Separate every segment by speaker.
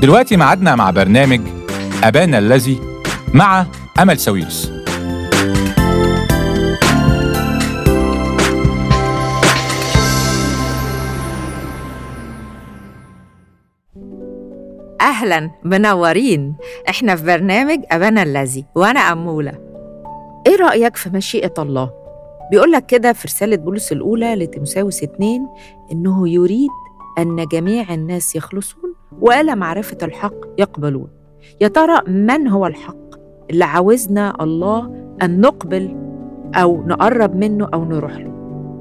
Speaker 1: دلوقتي معادنا مع برنامج أبانا الذي مع أمل ساويرس
Speaker 2: أهلا منورين إحنا في برنامج أبانا الذي وأنا أمولة إيه رأيك في مشيئة الله؟ بيقول لك كده في رسالة بولس الأولى لتيموساوس 2 إنه يريد أن جميع الناس يخلصون وإلى معرفة الحق يقبلون يا ترى من هو الحق اللي عاوزنا الله أن نقبل أو نقرب منه أو نروح له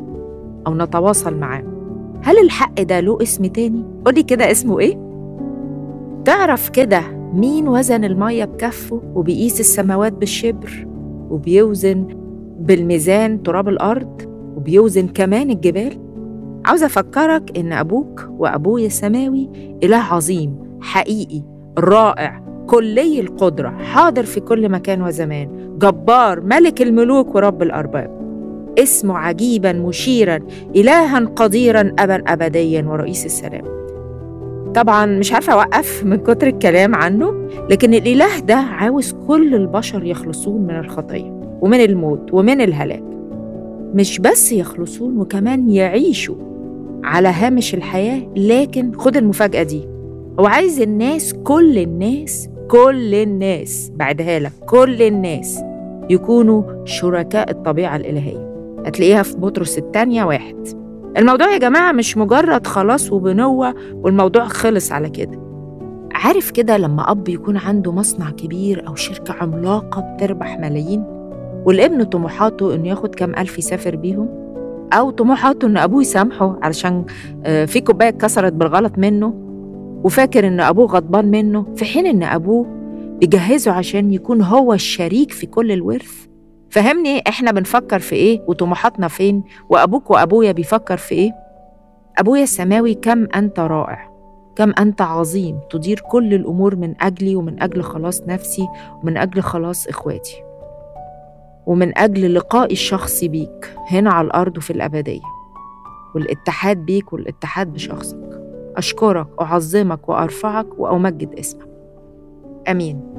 Speaker 2: أو نتواصل معاه هل الحق ده له اسم تاني؟ قولي كده اسمه إيه؟ تعرف كده مين وزن المية بكفه وبيقيس السماوات بالشبر وبيوزن بالميزان تراب الأرض وبيوزن كمان الجبال عاوز أفكرك إن أبوك وأبويا السماوي إله عظيم حقيقي رائع كلي القدرة حاضر في كل مكان وزمان جبار ملك الملوك ورب الأرباب اسمه عجيبا مشيرا إلها قديرا أبا أبديا ورئيس السلام طبعا مش عارفة أوقف من كتر الكلام عنه لكن الإله ده عاوز كل البشر يخلصون من الخطية ومن الموت ومن الهلاك مش بس يخلصون وكمان يعيشوا على هامش الحياة لكن خد المفاجأة دي هو عايز الناس كل الناس كل الناس بعدها لك كل الناس يكونوا شركاء الطبيعة الإلهية هتلاقيها في بطرس الثانية واحد الموضوع يا جماعة مش مجرد خلاص وبنوة والموضوع خلص على كده عارف كده لما أب يكون عنده مصنع كبير أو شركة عملاقة بتربح ملايين والابن طموحاته إنه ياخد كام ألف يسافر بيهم أو طموحاته إن أبوه يسامحه علشان في كوباية اتكسرت بالغلط منه وفاكر إن أبوه غضبان منه في حين إن أبوه بيجهزه عشان يكون هو الشريك في كل الورث فهمني إحنا بنفكر في إيه وطموحاتنا فين وأبوك وأبويا بيفكر في إيه أبويا السماوي كم أنت رائع كم أنت عظيم تدير كل الأمور من أجلي ومن أجل خلاص نفسي ومن أجل خلاص إخواتي ومن أجل لقائي الشخصي بيك هنا على الأرض وفي الأبدية والاتحاد بيك والاتحاد بشخصك أشكرك أعظمك وأرفعك وأمجد اسمك آمين